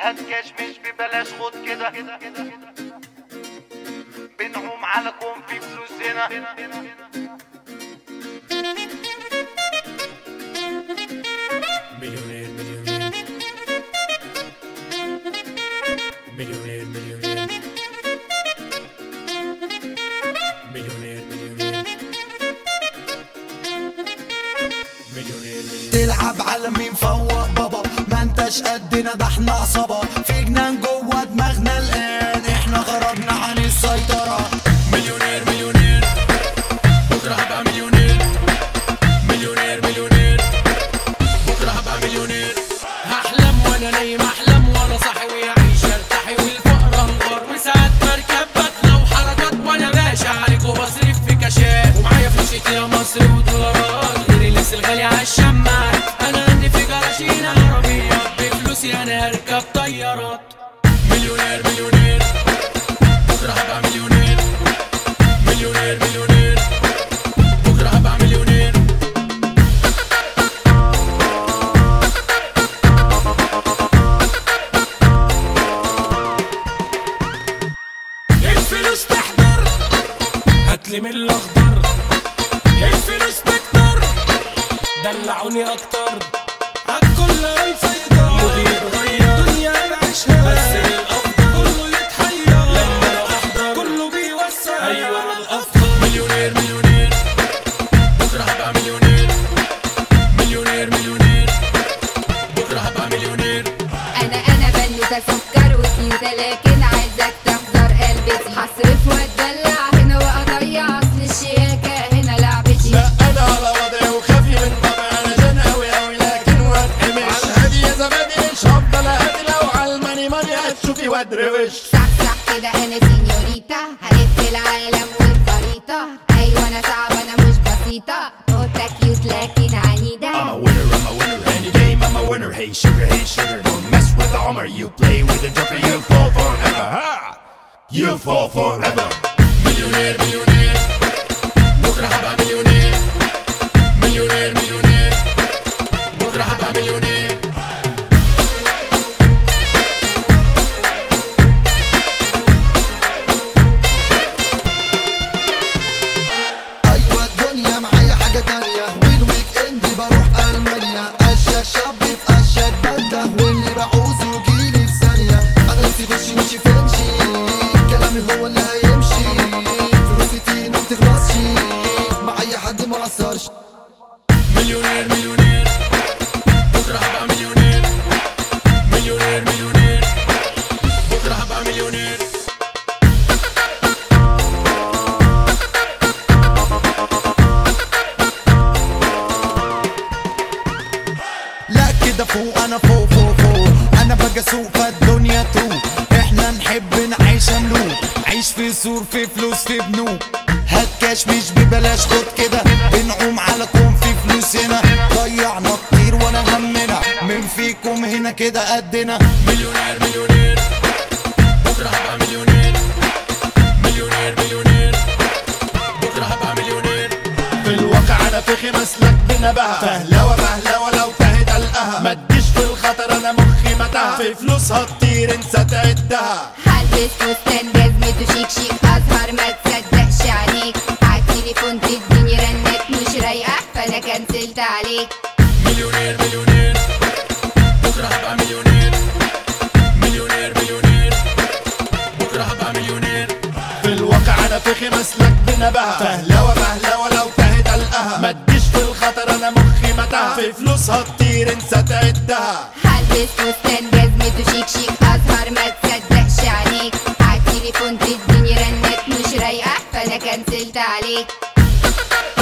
هات كاش مش ببلاش خد كده بنعوم على كون في فلوس هنا مليونير مليونير مليونير مليونير مليونير مليونير مليونير مليونير تلعب على مين فوق بابا ما انتش قدنا ده احنا عصابة في جنان جوه دماغنا الآن احنا غربنا عن السيطرة مليونير مليونير بكره هبقى مليونير مليونير مليونير بكره هبقى مليونير هحلم وانا نايم احلم وانا صاحي ويعيش ارتاحي والفقر انهار وساعات بركب بطلة وحركات وانا باشا عليك وبصرف في كاشات ومعايا فلوس كتير يا مصر ودولارات غير اللبس الغالي عالشماعات انا عندي في جراشين عربية بفلوسي انا هركب طيارات مليونير مليونير بكره هبقى مليونير مليونير مليونير بكره هبقى مليونير الفلوس تحضر هاتلي من الاخضر الفلوس تكتر دلعوني اكتر عالكل هيسيطر مودي يتغير دنيا بعيشها بس الافضل كله يتحير لما انا احضر كله بيوسع ايوه انا الافضل مليونير مليونير بكره هبقى مليونير مليونير مليونير بكره هبقى مليونير انا انا بنوتة سكر وكيوتة لكن عايزك تحضر قلبتي هصرف واتدلع هنا واضيع اصل الشياكة هنا لعبتي لا انا على وضعي وخافي من طبعي انا جن اوي اوي لكن واتقمش على الهادي يا زبادي مش هفضل اهدي لو على الماني ماني هتشوفي وادروش صح صح كده انا سينيوريتا هلف العالم والخريطة ايوه انا صعبة انا مش بسيطة قطة كيوت لكن عنيدة I'm a winner, I'm a winner, any game I'm a winner. Hey sugar, hey sugar, don't mess with the Homer. You play with the joker, you fall forever. Ha! You fall forever. مليونير مليونير بكره هبقى مليونير مليونير مليونير بكره هبقى مليونير ايوه الدنيا معايا حاجة تانية والويك اند بروح المانيا اشيك شاب في اشيك بلدة واللي بعوزه يجيلي في ثانية انا نفسي غشي مشي فنشي كلامي هو اللي هيمشي فلوسي كتير ما بتخلصش مع اي حد ما قصرش مليونير مليونير بكره هبقى مليونير مليونير مليونير بكره هبقى مليونير لا كده فوق انا فوق فوق فوق انا بقى اسوق فالدنيا تروق احنا نحب نعيش ملوك عيش في سور في فلوس في بنوك هات كاش مش ببلاش خد كده بنعوم على كون في فلوس هنا ضيعنا كتير ولا همنا من فيكم هنا كده قدنا مليونير مليونير بكره هبقى مليونير مليونير مليونير بكره هبقى مليونير في الواقع انا فخي مسلك بنبهة فهلوة مهلوة لو تهت القها ما تجيش في الخطر انا مخي متاهة في فلوسها كتير انسى تعدها هلبس فستان جزمته شيك شيك اظهر ما تصدقش عليك عالتليفون تديني رنات مش رايقة فانا كنسلت عليك مليونير مليونير بكره هبقى مليونير مليونير مليونير بكره هبقى مليونير في الواقع انا فخي مسلك بنبهة فهلوة مهلوة لو تهت القها ما تجيش في الخطر انا مخي متاهة في فلوسها كتير انسى تعدها هلبس فستان جزمته شيك شيك اظهر ما تصدقش عليك عالتليفون تديني رنات مش رايقة فانا كنسلت عليك